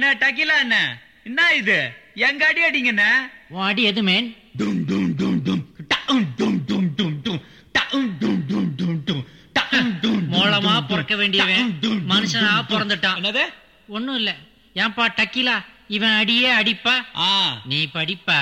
என்ன டக்கிலா என்ன என்ன இது எங்க அடி அடிங்கண்ணே உன் அடி எது மேன் டும் டும் டும் டும் டவும் டும் டும் டும் டும் டவும் டும் டும் டும் டும் டவும் டும் டும் மோளமா டும் பிறக்க டும் வேண்டியவன் டவும் டும் டும் மனுஷனா டும் டும். பிறந்துட்டான். என்னது ஒண்ணும் இல்ல ஏன்பா டக்கிலா இவன் அடியே அடிப்பா ஆ நீ படிப்பா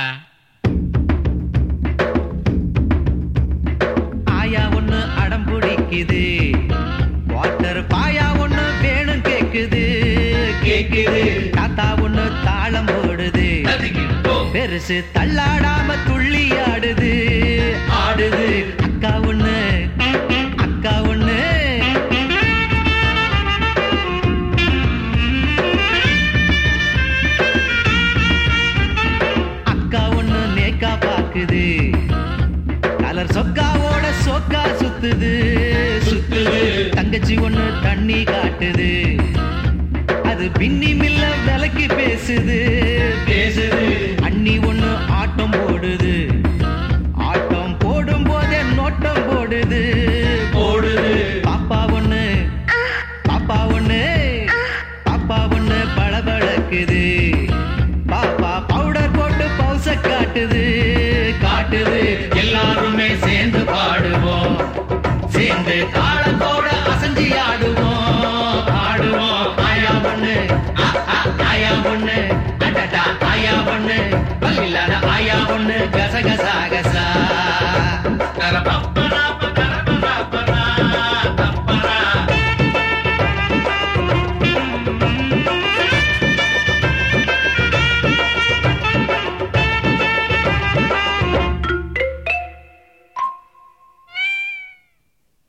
ஆயா ஒண்ணு அடம் பிடிக்குது வாட்டர் பாயா ஒண்ணு வேணும் கேக்குது கேக்குது தாத்தா ஒண்ணு தாளம் போடுது பெருசு தள்ளாடாம துள்ளி ஆடுது ஆடுது அக்கா ஒண்ணு அக்கா ஒண்ணு அக்கா ஒண்ணு நேக்கா பாக்குது கலர் சொக்காவோட சொக்கா சுத்துது சுத்துது தங்கச்சி ஒண்ணு தண்ணி காட்டுது அது பின்னி மில்ல விலைக்கு பேசுது பேசுது அண்ணி ஒண்ணு ஆட்டம் போடுது ஆட்டம் போடும் போதே நோட்டம் போடுது போடுது பாப்பா ஒண்ணு பாப்பா ஒண்ணு பாப்பா ஒண்ணு பளபளக்குது